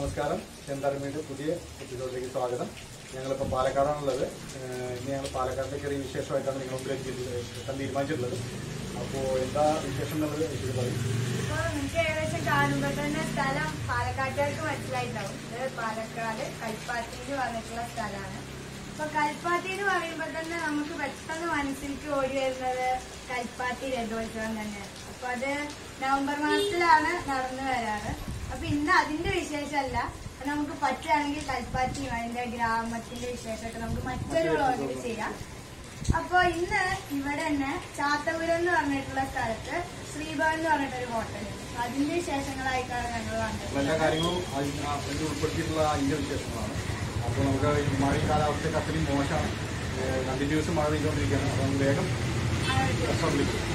നമസ്കാരം ചെന്തറമീൻ്റെ പുതിയ എപ്പിസോഡിലേക്ക് സ്വാഗതം ഞങ്ങളിപ്പോൾ പാലക്കാടാണുള്ളത് ഏഹ് ഇന്ന് ഞങ്ങൾ പാലക്കാടിലേക്ക് ഒരു വിശേഷമായിട്ടാണ് നിങ്ങൾ മുമ്പിലേക്ക് എത്താൻ തീരുമാനിച്ചിട്ടുള്ളത് അപ്പോൾ എന്താ വിശേഷം എന്നുള്ളത് എനിക്ക് പറയും ഇപ്പൊ നിങ്ങൾക്ക് ഏകദേശം കാണുമ്പോ തന്നെ സ്ഥലം പാലക്കാട്ടുകാർക്ക് മനസ്സിലായിട്ടുണ്ടാവും ഇത് പാലക്കാട് കൽപ്പാത്തി എന്ന് പറഞ്ഞിട്ടുള്ള സ്ഥലമാണ് അപ്പൊ കൽപ്പാത്തി എന്ന് പറയുമ്പോ തന്നെ നമുക്ക് പെട്ടെന്ന് മനസ്സിലേക്ക് ഓടി വരുന്നത് കൽപ്പാത്തി രഥോത്സവം തന്നെയാണ് അപ്പൊ അത് നവംബർ മാസത്തിലാണ് നടന്നു വരാറ് അപ്പൊ ഇന്ന് അതിന്റെ വിശേഷമല്ല അപ്പൊ നമുക്ക് പറ്റുകയാണെങ്കിൽ കൽപ്പാത്തിയും അതിന്റെ ഗ്രാമത്തിന്റെ വിശേഷമൊക്കെ നമുക്ക് മറ്റൊരു വ്ളോഗിൽ ചെയ്യാം അപ്പൊ ഇന്ന് ഇവിടെ തന്നെ ചാത്തപുരം എന്ന് പറഞ്ഞിട്ടുള്ള സ്ഥലത്ത് ശ്രീഭവൻ എന്ന് പറഞ്ഞിട്ടൊരു ഹോട്ടൽ അതിന്റെ വിശേഷങ്ങളായിട്ടാണ് ഞങ്ങൾ അപ്പോൾ എല്ലാ വന്നത് കാര്യങ്ങളും അതിൽ ആ അതിൽ ഉൾപ്പെടുത്തിയിട്ടുള്ള അതിൻ്റെ വിശേഷങ്ങളാണ് അപ്പോൾ നമുക്ക് ഈ മഴ കാലാവസ്ഥയൊക്കെ അത്രയും മോശമാണ് കണ്ടിന്യൂസ് മഴ പെയ്തുകൊണ്ടിരിക്കുകയാണ് അപ്പോൾ നമുക്ക് വേഗം റെസ്റ്റോറൻറ്റിലേക്ക് പോകും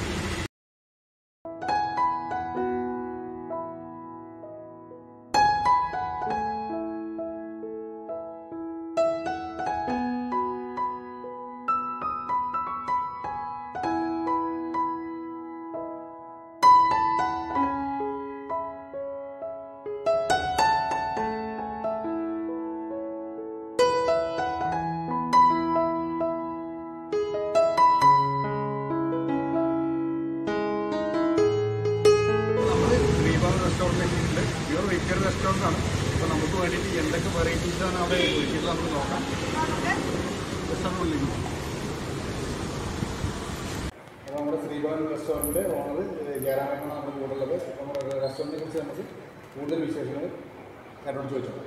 നമ്മൾ ശ്രീഭാഗം റെസ്റ്റോറൻറ്റിലേക്ക് പ്യൂർ വെജിറ്റേറിയൻ റെസ്റ്റോറൻ്റ് ആണ് അപ്പോൾ നമുക്ക് വേണ്ടിയിട്ട് എന്തൊക്കെ വെറൈറ്റീസാണ് അവിടെ ഒരുക്കിയിട്ട് നമുക്ക് നോക്കാം റെസ്റ്റോറൻറ്റിലേക്ക് പോകാം അപ്പോൾ നമ്മുടെ ശ്രീഭവൻ റെസ്റ്റോറൻറ്റ് ഓണർ ജയറാമനാണ് നമ്മുടെ കൂടെ ഉള്ളത് അപ്പോൾ നമ്മുടെ റെസ്റ്റോറൻറ്റിനെ കുറിച്ച് നമുക്ക് കൂടുതൽ വിശേഷങ്ങൾ കാരോട് ചോദിച്ചോളാം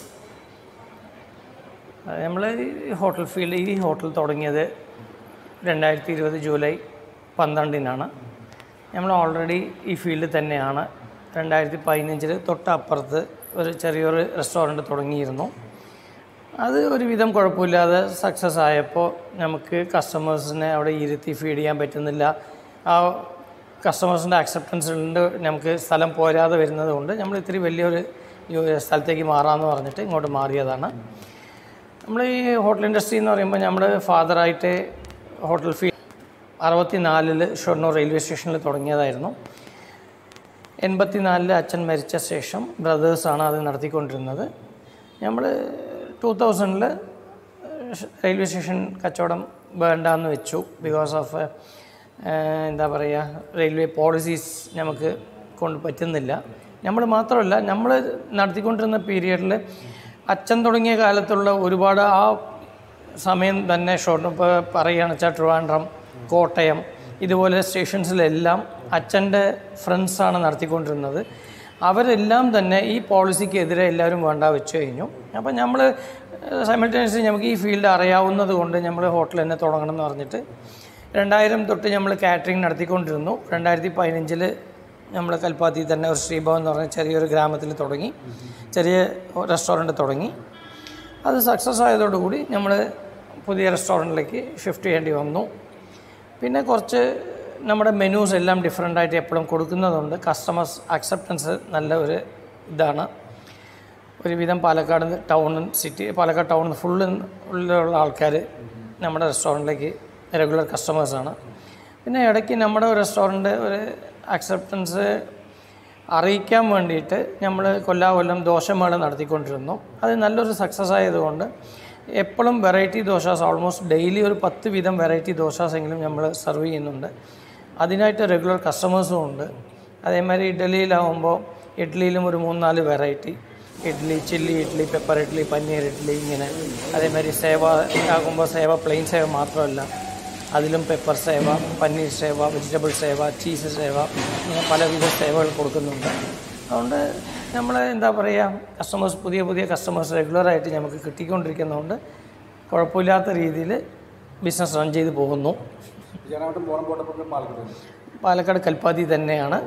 നമ്മൾ ഹോട്ടൽ ഫീൽഡ് ഈ ഹോട്ടൽ തുടങ്ങിയത് രണ്ടായിരത്തി ഇരുപത് ജൂലൈ പന്ത്രണ്ടിനാണ് നമ്മൾ ഓൾറെഡി ഈ ഫീൽഡിൽ തന്നെയാണ് രണ്ടായിരത്തി പതിനഞ്ചിൽ തൊട്ടപ്പുറത്ത് ഒരു ചെറിയൊരു റെസ്റ്റോറൻറ്റ് തുടങ്ങിയിരുന്നു അത് ഒരുവിധം കുഴപ്പമില്ലാതെ സക്സസ് ആയപ്പോൾ നമുക്ക് കസ്റ്റമേഴ്സിനെ അവിടെ ഇരുത്തി ഫീഡ് ചെയ്യാൻ പറ്റുന്നില്ല ആ കസ്റ്റമേഴ്സിൻ്റെ അക്സെപ്റ്റൻസ് ഉണ്ട് നമുക്ക് സ്ഥലം പോരാതെ വരുന്നത് കൊണ്ട് നമ്മൾ ഇത്തിരി വലിയൊരു യു- സ്ഥലത്തേക്ക് മാറാമെന്ന് പറഞ്ഞിട്ട് ഇങ്ങോട്ട് മാറിയതാണ് നമ്മൾ ഈ ഹോട്ടൽ ഇൻഡസ്ട്രി എന്ന് പറയുമ്പോൾ നമ്മൾ ഫാദറായിട്ട് ഹോട്ടൽ ഫീ അറുപത്തി നാലിൽ ഷൊർണൂർ റെയിൽവേ സ്റ്റേഷനിൽ തുടങ്ങിയതായിരുന്നു എൺപത്തിനാലിൽ അച്ഛൻ മരിച്ച ശേഷം ബ്രദേഴ്സാണ് അത് നടത്തിക്കൊണ്ടിരുന്നത് നമ്മൾ ടൂ തൗസൻഡിൽ റെയിൽവേ സ്റ്റേഷൻ കച്ചവടം വേണ്ടാന്ന് വെച്ചു ബിക്കോസ് ഓഫ് എന്താ പറയുക റെയിൽവേ പോളിസീസ് നമുക്ക് കൊണ്ട് പറ്റുന്നില്ല നമ്മൾ മാത്രമല്ല നമ്മൾ നടത്തിക്കൊണ്ടിരുന്ന പീരിയഡിൽ അച്ഛൻ തുടങ്ങിയ കാലത്തുള്ള ഒരുപാട് ആ സമയം തന്നെ ഷോർട്ട് ഇപ്പോൾ പറയുകയാണെന്ന് വെച്ചാൽ ട്രിവാൻഡ്രം കോട്ടയം ഇതുപോലെ സ്റ്റേഷൻസിലെല്ലാം അച്ഛൻ്റെ ഫ്രണ്ട്സാണ് നടത്തിക്കൊണ്ടിരുന്നത് അവരെല്ലാം തന്നെ ഈ പോളിസിക്കെതിരെ എല്ലാവരും വേണ്ട വെച്ച് കഴിഞ്ഞു അപ്പോൾ നമ്മൾ സൈമൾട്ടേനിയസ്ലി നമുക്ക് ഈ ഫീൽഡ് അറിയാവുന്നത് കൊണ്ട് നമ്മൾ ഹോട്ടൽ തന്നെ തുടങ്ങണം എന്ന് പറഞ്ഞിട്ട് രണ്ടായിരം തൊട്ട് നമ്മൾ കാറ്ററിംഗ് നടത്തിക്കൊണ്ടിരുന്നു രണ്ടായിരത്തി പതിനഞ്ചിൽ നമ്മൾ കൽപ്പാത്തി തന്നെ ഒരു ശ്രീഭവൻ എന്ന് പറഞ്ഞ ചെറിയൊരു ഗ്രാമത്തിൽ തുടങ്ങി ചെറിയ റെസ്റ്റോറൻറ്റ് തുടങ്ങി അത് സക്സസ് ആയതോടുകൂടി നമ്മൾ പുതിയ റെസ്റ്റോറൻറ്റിലേക്ക് ഷിഫ്റ്റ് ചെയ്യേണ്ടി വന്നു പിന്നെ കുറച്ച് നമ്മുടെ മെനൂസ് എല്ലാം ഡിഫറെൻ്റ് ആയിട്ട് എപ്പോഴും കൊടുക്കുന്നതുകൊണ്ട് കസ്റ്റമേഴ്സ് അക്സെപ്റ്റൻസ് നല്ല ഒരു ഇതാണ് ഒരുവിധം Palakkad town city Palakkad town full ഉള്ള ആൾക്കാർ നമ്മുടെ റെസ്റ്റോറൻറ്റിലേക്ക് റെഗുലർ കസ്റ്റമേഴ്സാണ് പിന്നെ ഇടയ്ക്ക് നമ്മുടെ റെസ്റ്റോറൻറ്റ് ഒരു അക്സെപ്റ്റൻസ് അറിയിക്കാൻ വേണ്ടിയിട്ട് നമ്മൾ കൊല്ലാകൊല്ലം ദോശമേള നടത്തിക്കൊണ്ടിരുന്നു അത് നല്ലൊരു സക്സസ് ആയതുകൊണ്ട് എപ്പോഴും വെറൈറ്റി ദോശാസ് ഓൾമോസ്റ്റ് ഡെയിലി ഒരു പത്ത് വീതം വെറൈറ്റി ദോശാസ് എങ്കിലും നമ്മൾ സെർവ് ചെയ്യുന്നുണ്ട് അതിനായിട്ട് റെഗുലർ കസ്റ്റമേഴ്സും ഉണ്ട് അതേമാതിരി ഇഡ്ഡലിയിലാവുമ്പോൾ ഇഡ്ഡലിയിലും ഒരു മൂന്നാല് variety idli chilli idli pepper idli paneer idli ഇങ്ങനെ അതേമാതിരി സേവ ആകുമ്പോൾ സേവ പ്ലെയിൻ സേവ മാത്രമല്ല അതിലും പെപ്പർ സേവ പനീർ സേവ വെജിറ്റബിൾ സേവ ചീസ് സേവ ഇങ്ങനെ പലവിധ സേവകൾ കൊടുക്കുന്നുണ്ട് അതുകൊണ്ട് നമ്മൾ എന്താ പറയുക കസ്റ്റമേഴ്സ് പുതിയ പുതിയ കസ്റ്റമേഴ്സ് റെഗുലറായിട്ട് നമുക്ക് കിട്ടിക്കൊണ്ടിരിക്കുന്നതുകൊണ്ട് കുഴപ്പമില്ലാത്ത രീതിയിൽ ബിസിനസ് റൺ ചെയ്ത് പോകുന്നു ജയറാമട്ടം പോകാൻ പോട്ടപ്പോൾ പാലക്കാട് പാലക്കാട് കൽപ്പാത്തി തന്നെയാണ്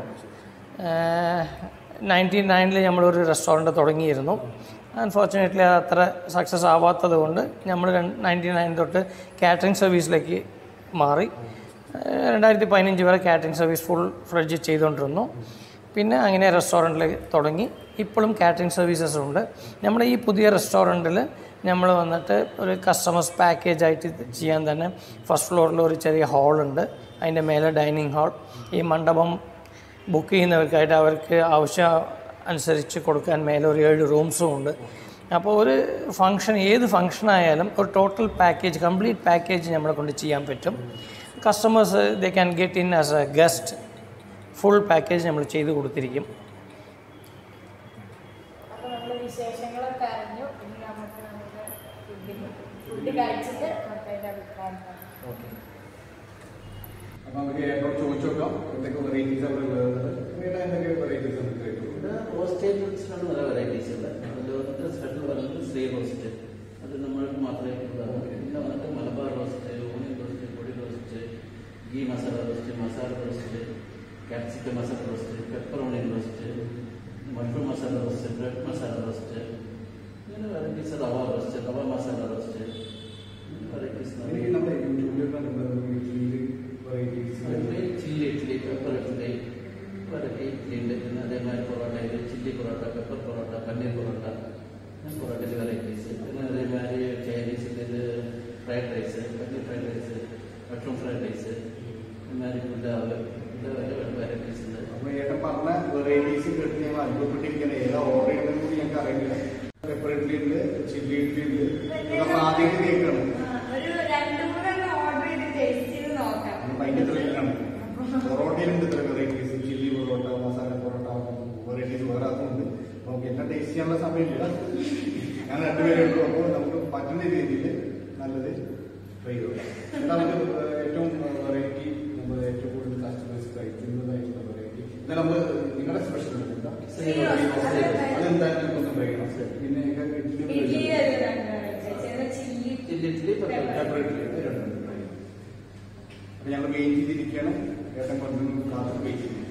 നയൻറ്റി നയനിൽ നമ്മളൊരു റെസ്റ്റോറൻറ്റ് തുടങ്ങിയിരുന്നു അൺഫോർച്ചുനേറ്റ്ലി അത് അത്ര സക്സസ് ആവാത്തത് കൊണ്ട് നമ്മൾ നയൻറ്റി നയൻ തൊട്ട് കാറ്ററിംഗ് സർവീസിലേക്ക് മാറി ഏഹ് രണ്ടായിരത്തി പതിനഞ്ച് വരെ കാറ്ററിംഗ് സർവീസ് ഫുൾ ഫ്ലഡ്ജ് ചെയ്തുകൊണ്ടിരുന്നു പിന്നെ അങ്ങനെ റെസ്റ്റോറൻറ്റിൽ തുടങ്ങി ഇപ്പോഴും കാറ്ററിംഗ് സർവീസസ് ഉണ്ട് നമ്മുടെ ഈ പുതിയ റെസ്റ്റോറൻറ്റിൽ നമ്മൾ വന്നിട്ട് ഒരു കസ്റ്റമേഴ്സ് പാക്കേജ് ആയിട്ട് ഇത് ചെയ്യാൻ തന്നെ ഫസ്റ്റ് ഫ്ലോറിൽ ഒരു ചെറിയ ഹാളുണ്ട് അതിൻ്റെ മേലെ ഡൈനിങ് ഹാൾ ഈ മണ്ഡപം ബുക്ക് ചെയ്യുന്നവർക്കായിട്ട് അവർക്ക് ആവശ്യ അനുസരിച്ച് കൊടുക്കാൻ മേലെ ഒരു ഏഴ് റൂംസും ഉണ്ട് അപ്പോൾ ഒരു ഫങ്ഷൻ ഏത് ഫങ്ഷൻ ആയാലും ഒരു ടോട്ടൽ പാക്കേജ് കംപ്ലീറ്റ് പാക്കേജ് നമ്മളെ കൊണ്ട് ചെയ്യാൻ പറ്റും customers they can get in as a guest full package നമ്മൾ ചെയ്ത് കൊടുത്തിരിക്കും അപ്പൊ നമ്മള് വിശേഷങ്ങളൊക്കെ അറിഞ്ഞു ഇനി നമുക്ക് നമുക്ക് ഫുഡിന് ഫുഡ് കഴിച്ചിട്ട് നമുക്ക് അതിന്റെ അഭിപ്രായം പറയാം. ഓക്കെ അപ്പൊ നമുക്ക് ഏട്ടനോട് ചോദിച്ചു നോക്കാം എന്തൊക്കെ വെറൈറ്റീസ് അവിടെ ഉള്ളത് ഏട്ടാ എന്തൊക്കെ വെറൈറ്റീസ് നമുക്ക് കഴിക്കും ഇവിടെ റോസ്റ്റ് ഐറ്റംസിലാണ് പല വെറൈറ്റീസ് ഉള്ളത് അതിൽ വന്നിട്ട് സ്പെഷ്യൽ പറയുന്നത് ശ്രീ റോസ്റ്റ് അത് നമ്മൾക്ക് മാത്രമേ ഉള്ളതാണ് പിന്നെ വന്നിട്ട് മലബാർ റോസ്റ്റ് ഓണിയൻ റോസ്റ്റ് പൊടി roast ghee masala roast masala roast capsicum masala roast pepper onion roast mushroom masala roast bread masala roast ഇങ്ങനെ varieties rava roast rava masala roast varieties എനിക്ക് നമ്മുടെ യൂട്യൂബിൽ കണ്ടിട്ടുണ്ട് ഇഡ്ഡലിയിൽ varieties chilli idli pepper idli variety idli ഉണ്ട് പിന്നെ അതേമാതിരി പൊറോട്ടയിൽ ചില്ലി പൊറോട്ട പെപ്പർ പൊറോട്ട പന്നീർ പൊറോട്ട അങ്ങനെ പൊറോട്ടയിൽ വെറൈറ്റീസ് പിന്നെ അതേമാതിരി ചൈനീസിൽ fried rice paneer fried rice mushroom fried rice ഇമാതിരി പുലാവ് ഇങ്ങനെ വെറൈറ്റീസ് ഉണ്ട് അപ്പൊ ഏട്ടൻ പറഞ്ഞ വെറൈറ്റീസ് കേട്ട് ഞങ്ങൾ അനുഭവപ്പെട്ടിരിക്കുന്നത് ഏതാ ഓർഡർ ചെയ്യണമെന്ന് കൂടി ഞങ്ങൾക്ക് അറിയില്ല പെപ്പർ ഇഡ്ഡലി ഉണ്ട് ചില്ലി ഇഡ്ഡലി ഉണ്ട് ഇത് നമ്മൾ ആദ്യമായിട്ട് കേൾക്കണം ആ, ഒരു രണ്ട് മൂന്നെണ്ണം ഓർഡർ ചെയ്ത് ടേസ്റ്റ് ചെയ്ത് നോക്കാം നമ്മൾ അതിന്റെ ത്രില്ലാണ് പൊറോട്ടയിലുണ്ട് ഇത്ര varieties chilli parotta masala parotta varieties വേറെ അതുണ്ട് നമുക്ക് എല്ലാം ടേസ്റ്റ് ചെയ്യാനുള്ള സമയമില്ല ഞാൻ രണ്ടുപേരും ഉള്ളൂ അപ്പോൾ നമുക്ക് പറ്റുന്ന രീതിയിൽ നല്ലത് ട്രൈ ചെയ്യാം എന്താ നമുക്ക് ഏറ്റവും വെറൈറ്റി നമ്മൾ ഏറ്റവും കൂടുതൽ കസ്റ്റമേഴ്സ് കഴിക്കുന്നതായിട്ടുള്ള വെറൈറ്റി ഇത് നമ്മൾ നിങ്ങളുടെ സ്പെഷ്യൽ എന്താ ശ്രീ റോസ്റ്റ്. അതെന്തായാലും നമുക്കൊന്ന് ട്രൈ ചെയ്യണം പിന്നെ idli idli chilli chilli idli pepper pepper idli ഇത് രണ്ടും try ചെയ്യാം. അപ്പൊ ഞങ്ങൾ വെയിറ്റ് ചെയ്തിരിക്കുകയാണ് ഏട്ടൻ കൊണ്ടുവന്ന് കാത്ത് വെയിറ്റ് ചെയ്തിരിക്കുകയാണ്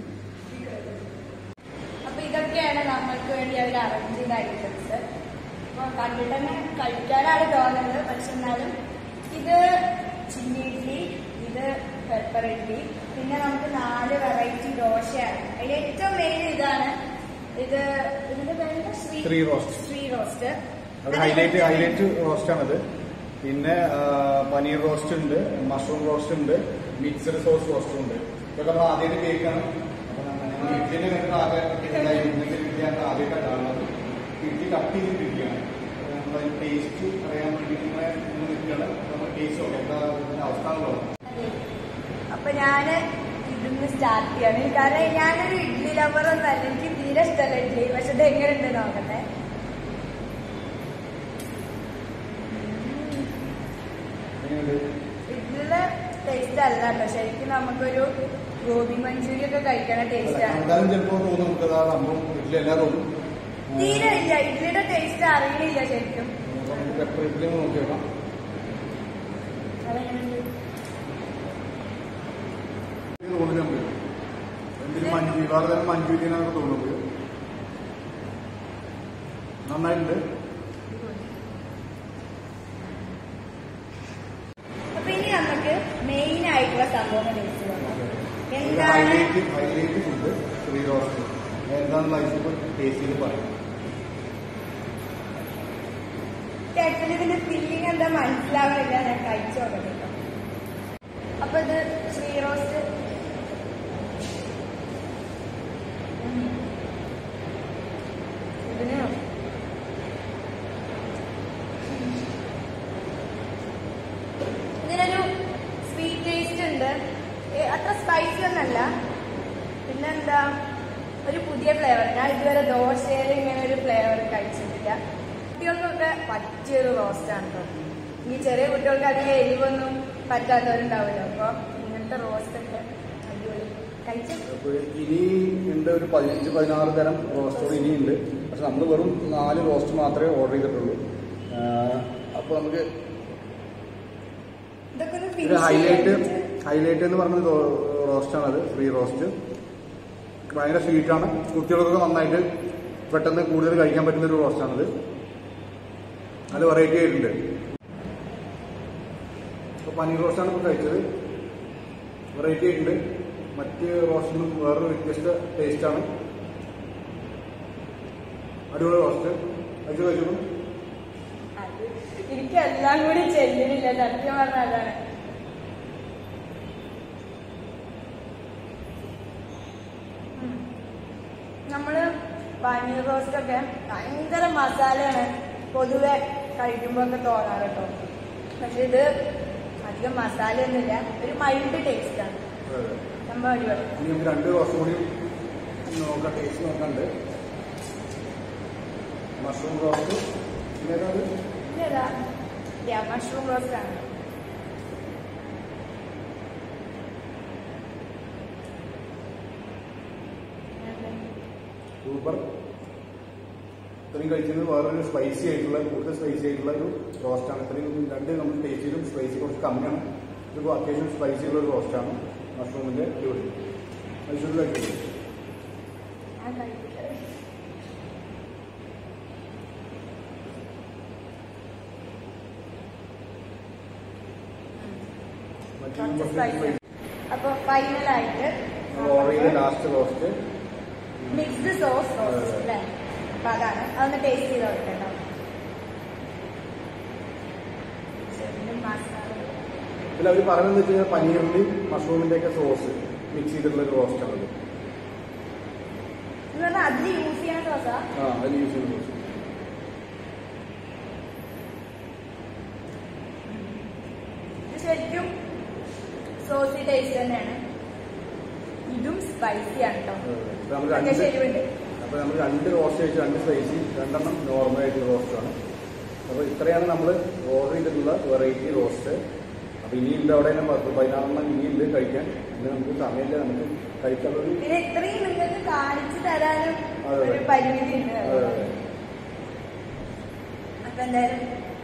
അപ്പൊ ഇതൊക്കെയാണ് നമ്മൾക്ക് വേണ്ടി അവർ അറേഞ്ച് ചെയ്ത ഐറ്റംസ് അപ്പൊ കണ്ടിട്ട് തന്നെ കഴിക്കാനാണ് തോന്നുന്നത് പക്ഷെ എന്നാലും ഇത് ചില്ലി ഇഡ്ഡലി ഇത് പെപ്പർ ഇഡ്ഡലി പിന്നെ നമുക്ക് നാല് വെറൈറ്റി ദോശയാണ് അതിൽ ഏറ്റവും മെയിൻ ഇതാണ് ഇത് ഇതിന്റെ പേര് ശ്രീ ശ്രീ റോസ്റ്റ്. ശ്രീ റോസ്റ്റ് അത് ഹൈലൈറ്റ് ഹൈലൈറ്റ് റോസ്റ്റ് ആണത് പിന്നെ ആ, പനീർ റോസ്റ്റ് ഉണ്ട് മഷ്റൂം റോസ്റ്റ് ഉണ്ട് മിക്സഡ് സോസ് റോസ്റ്റും ഉണ്ട് ഇതൊക്കെ നമ്മൾ ആദ്യമായിട്ട് കേൾക്കാണ് അപ്പൊ ഞങ്ങൾ ഇഡ്ഡലിനെ കണ്ടിട്ട് ആദ്യമായിട്ട് ഇഡ്ഡലി ഞങ്ങൾ ആദ്യമായിട്ടാണ് കാണുന്നത് ഇഡ്ഡലി കട്ട് ചെയ്തിട്ടിരിക്കുകയാണ് നമ്മൾ ടേസ്റ്റ് അറിയാൻ വേണ്ടി ഇങ്ങനെ ഇങ്ങനെ നിൽക്കുകയാണ് നമ്മൾ ടേസ്റ്റ് നോക്കാം എന്താ ഇതിന്റെ അവസ്ഥ എന്നുള്ളത് അതെ. അപ്പൊ ഞാന് ഇവിടുന്ന് സ്റ്റാർട്ട് ചെയ്യാണ് കാരണം ഞാനൊരു ഇഡ്ഡലി ലവറൊന്നും അല്ല എനിക്ക് തീരെ ഇഷ്ടമല്ല ഇഡ്ഡലി പക്ഷെ ഇത് എങ്ങനെയുണ്ട് നോക്കട്ടെ എങ്ങനെയുണ്ട് ഇഡ്ഡലിയുടെ ടേസ്റ്റ് അല്ല കേട്ടോ ശരിക്കും നമുക്കൊരു ഗോബി മഞ്ചൂരി ഒക്കെ കഴിക്കണ ടേസ്റ്റ് ആണ് എന്തായാലും ചിലപ്പോൾ തോന്നും നമുക്ക് അതാ സംഭവം ഇഡ്ഡലി എല്ലാം തോന്നും തീരെ ഇല്ല ഇഡ്ഡലിയുടെ ടേസ്റ്റ് അറിയണില്ല ശരിക്കും അപ്പൊ നമുക്ക് പെപ്പർ ഇഡ്ഡലി ഒന്ന് നോക്കി നോക്കാം അതെങ്ങനെയുണ്ട് ഇത് തോന്നുന്നു നമുക്ക് എന്തിനും മഞ്ചൂരി വേറെ തരം മഞ്ചൂരിയനൊക്കെ തോന്നുന്നത് നന്നായിട്ടുണ്ട് അപ്പൊ ഇനി നമുക്ക് മെയിൻ ആയിട്ടുള്ള സംഭവം ടേസ്റ്റ് നോക്കാം ഒരു എന്താണ് highlight highlight food Sree roast എന്താണെന്നുള്ള ഐസിപ്പോൾ ടേസ്റ്റ് ചെയ്ത് പറയാം ആക്ച്വലി ഇതിന്റെ ഫീലിംഗ് എന്താ മനസ്സിലാവുന്നില്ല ഞാൻ കഴിച്ചു നോക്കട്ടെ കേട്ടോ. അപ്പൊ ഇത് ശ്രീ റോസ്റ്റ് ഉം. ഇതിന് ഇതിനൊരു സ്വീറ്റ് ടേസ്റ്റ് ഉണ്ട് ഏ, അത്ര സ്പൈസി ഒന്നല്ല പിന്നെന്താ ഒരു പുതിയ ഫ്ലേവർ ഞാൻ ഇതുവരെ ദോശയിൽ ഇങ്ങനെ ഒരു ഫ്ലേവർ കഴിച്ചിട്ടില്ല കുട്ടികൾക്കൊക്കെ പറ്റിയൊരു റോസ്റ്റാണ് കേട്ടോ ഈ ചെറിയ കുട്ടികൾക്ക് അധികം എരിവൊന്നും പറ്റാത്തവരുണ്ടാവുമല്ലോ അപ്പൊ ഇങ്ങനത്തെ റോസ്റ്റ് ഒക്കെ അടിപൊളി കഴിച്ചു അപ്പോൾ ഇനി ഉണ്ട് ഒരു പതിനഞ്ച് പതിനാറ് തരം റോസ്റ്റുകൾ ഇനിയുണ്ട് പക്ഷെ നമ്മൾ വെറും നാല് റോസ്റ്റ് മാത്രമേ ഓർഡർ ചെയ്തിട്ടുള്ളൂ അപ്പോൾ നമുക്ക് ഇതൊക്കെ ഒന്ന് ഒരു finish ഹൈലൈറ്റ് ചെയ്തിട്ട് ഹൈലൈറ്റ് എന്ന് പറഞ്ഞ റോസ്റ്റാണത് ഫ്രീ റോസ്റ്റ് ഭയങ്കര സ്വീറ്റാണ് കുട്ടികൾക്കൊക്കെ നന്നായിട്ട് പെട്ടെന്ന് കൂടുതൽ കഴിക്കാൻ പറ്റുന്ന ഒരു റോസ്റ്റാണത് നല്ല വെറൈറ്റി ആയിട്ടുണ്ട് അപ്പോൾ പനീർ റോസ്റ്റാണ് ഇപ്പോൾ കഴിച്ചത് വെറൈറ്റി ആയിട്ടുണ്ട് മറ്റ് റോസ്റ്റിനും വേറൊരു വ്യത്യസ്ത ടേസ്റ്റാണ് അടിപൊളി റോസ്റ്റ് കഴിച്ചു കഴിച്ചു അത് എനിക്ക് എല്ലാം കൂടി ചെല്ലുന്നില്ല സത്യം പറഞ്ഞ അതാണ് ഉം. നമ്മള് പനീർ റോസ്റ്റ് ഒക്കെ ഭയങ്കര മസാലയാണ് പൊതുവെ കഴിക്കുമ്പോൾ ഒക്കെ തോന്നാറ് കേട്ടോ പക്ഷെ ഇത് അധികം മസാലയൊന്നുമില്ല ഒരു മൈൽഡ് ടേസ്റ്റ് ആണ് സംഭവം അടിപൊളി ഇനി നമുക്ക് രണ്ട് റോസ്റ്റ് കൂടി നോക്കാം ടേസ്റ്റ് നോക്കാണ്ട് മഷ്റൂം റോസ്റ്റ് പിന്നെ ഏതാണ്? ഇതേതാ മഷ്റൂം റോസ്റ്റ് ആണ് സൂപ്പർ ഇത്രയും കഴിക്കുന്നത് വേറൊരു സ്പൈസി ആയിട്ടുള്ള കൂടുതൽ സ്പൈസി ആയിട്ടുള്ള ഒരു റോസ്റ്റാണ് ഇത്രയും രണ്ട് നമ്മൾ ടേസ്റ്റ് ചെയ്തും സ്പൈസി കുറച്ച് കമ്മിയാണ് ഇതിപ്പോൾ അത്യാവശ്യം സ്പൈസി ഉള്ള ഒരു റോസ്റ്റാണ് മഷ്റൂമിന്റെ അടിപൊളി മൈസൂർ കഴിക്കുന്നത് ഞാൻ കഴിക്കട്ടെ. കുറച്ച് spicy. അപ്പൊ ഫൈനലായിട്ട് ഓർഡർ ചെയ്ത last roast mixed sauce roast അല്ലേ അപ്പൊ അതാണ് അതൊന്ന് ടേസ്റ്റ് ചെയ്ത് നോക്കട്ടോ മസാല ഇതിൽ അവർ പറയുന്നത് വെച്ച് കഴിഞ്ഞാൽ പനീറിന്റെയും മഷ്റൂമിന്റെ ഒക്കെ സോസ് മിക്സ് ചെയ്തിട്ടുള്ള ഒരു റോസ്റ്റാണ് അത് എന്ന് പറഞ്ഞാൽ അതിൽ യൂസ് ചെയ്യുന്ന സോസാ ആ അതിൽ യൂസ് ചെയ്യുന്ന റോസ്റ്റ് ഇത് ശരിക്കും സോസി ടേസ്റ്റ് തന്നെയാണ് ഇതും സ്പൈസി ആണ് കേട്ടോ അപ്പൊ നമ്മൾ രണ്ട് അത്യാവശ്യം എരിവുണ്ട് അപ്പൊ നമ്മൾ രണ്ട് റോസ്റ്റ് കഴിച്ചു രണ്ട് സ്പൈസി രണ്ടെണ്ണം നോർമൽ ആയിട്ടുള്ള റോസ്റ്റാണ് അപ്പൊ ഇത്രയാണ് നമ്മൾ ഓർഡർ ചെയ്തിട്ടുള്ള വെറൈറ്റി റോസ്റ്റ് അപ്പൊ ഇനിയുണ്ട് അവിടെ തന്നെ പത്ത് പതിനാറെണ്ണം ഇനിയുണ്ട് കഴിക്കാൻ ഇത് നമുക്ക് സമയമില്ല നമുക്ക് കഴിക്കാനുള്ളൊരു പിന്നെ ഇത്രയും നിങ്ങൾക്ക് കാണിച്ചു തരാനും അതെ, അതെ. ഒരു പരിമിതി ഉണ്ട് അതെ, അതെ. അപ്പൊ എന്തായാലും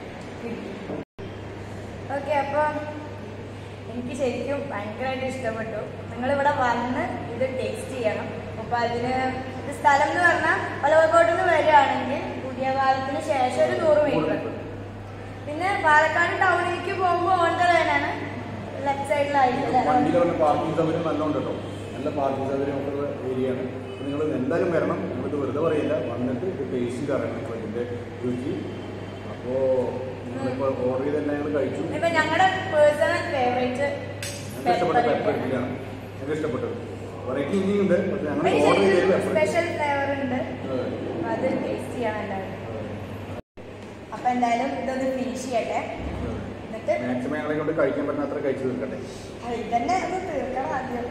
ഓക്കെ അപ്പൊ എനിക്ക് ശരിക്കും ഭയങ്കരമായിട്ട് ഇഷ്ടപ്പെട്ടു നിങ്ങൾ ഇവിടെ വന്ന് ഇത് ടേസ്റ്റ് ചെയ്യണം അപ്പൊ അതിന് ഇത് സ്ഥലം എന്ന് പറഞ്ഞാൽ ഒലവക്കോട്ട് നിന്ന് വരികയാണെങ്കിൽ പുതിയ കാലത്തിന് ശേഷം ഒരു നൂറ് മീറ്റർ പിന്നെ പാലക്കാട് ടൗണിലേക്ക് പോകുമ്പോൾ ഓൺ ദ വേനാണ് ലെഫ്റ്റ് സൈഡിലായിട്ട് വണ്ടിയിൽ വന്ന പാർക്കിംഗ് സൗകര്യം നല്ലോണ്ട് കേട്ടോ നല്ല പാർക്കിംഗ് സൗകര്യം ഒക്കെ ഉള്ള ഏരിയയാണ് അപ്പോൾ നിങ്ങൾ എന്തായാലും വരണം നിങ്ങളിത് വെറുതെ പറയില്ല വന്നിട്ട് ഇത് ടേസ്റ്റ് ചെയ്ത് അറിയണം നിങ്ങൾ ഇതിൻ്റെ രുചി അപ്പോൾ നിങ്ങളിപ്പോൾ ഓർഡർ ചെയ്തെല്ലാം ഞങ്ങൾ കഴിച്ചു ഇപ്പൊ ഞങ്ങളുടെ പേഴ്സണൽ ഫേവറേറ്റ് ഞങ്ങൾക്ക് ഇഷ്ടപ്പെട്ട പെപ്പർ ഇഡ്ഡലിയാണ് ഞങ്ങൾക്ക് ഇഷ്ടപ്പെട്ടത് വെറൈറ്റി ഇനിയുണ്ട് പക്ഷേ ഞങ്ങൾ ഓർഡർ ചെയ്തത് പെപ്പർ സ്പെഷ്യൽ ഫ്ലേവർ ഉണ്ട് അപ്പൊ അത് ടേസ്റ്റ് ചെയ്യണം എല്ലാവരും അപ്പൊ എന്തായാലും ഇതൊന്ന് ഫിനിഷ് ചെയ്യട്ടെ എന്നിട്ട് മാക്സിമം ഞങ്ങളെ കൊണ്ട് കഴിക്കാൻ പറ്റുന്ന അത്ര കഴിച്ചു തീർക്കട്ടെ ആ, ഇതന്നെ ഒന്ന് തീർക്കണം ആദ്യം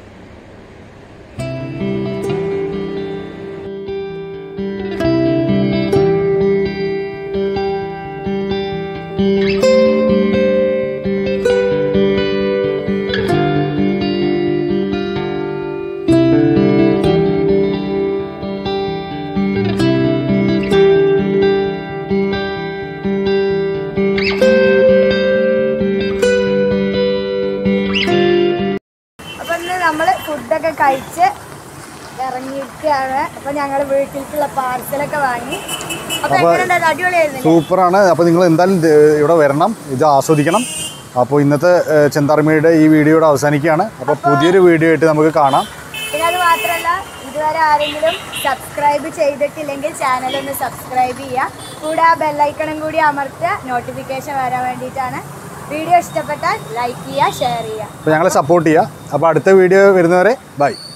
അപ്പൊ ഇന്ന് നമ്മള് ഫുഡൊക്കെ കഴിച്ച് ഇറങ്ങിയിരിക്കുകയാണ് അപ്പൊ ഞങ്ങള് വീട്ടിലേക്കുള്ള പാർസലൊക്കെ വാങ്ങി അപ്പൊ അപ്പൊ- എങ്ങനെയുണ്ടായിരുന്നു അടിപൊളിയായിരുന്നു സൂപ്പറാണ് അപ്പോൾ നിങ്ങൾ എന്തായാലും ഇത് ഇവിടെ വരണം ഇത് ആസ്വദിക്കണം അപ്പോൾ ഇന്നത്തെ ഏഹ്, ചെന്താർമയുടെ ഈ വീഡിയോയുടെ അവസാനിക്കുകയാണ് അപ്പോൾ പുതിയൊരു വീഡിയോ ആയിട്ട് നമുക്ക് കാണാം പിന്നെ അത് മാത്രമല്ല ഇതുവരെ ആരെങ്കിലും സബ്സ്ക്രൈബ് ചെയ്തിട്ടില്ലെങ്കിൽ ചാനൽ ഒന്ന് സബ്സ്ക്രൈബ് ചെയ്യുക കൂടെ ആ ബെല്ലൈക്കണും കൂടി അമർത്തുക നോട്ടിഫിക്കേഷൻ വരാൻ വേണ്ടിയിട്ടാണ് വീഡിയോ ഇഷ്ടപ്പെട്ടാൽ ലൈക്ക് ചെയ്യുക ഷെയർ ചെയ്യുക അപ്പോൾ ഞങ്ങളെ സപ്പോർട്ട് ചെയ്യുക അപ്പോൾ അടുത്ത വീഡിയോ വരുന്നവരെ ബൈ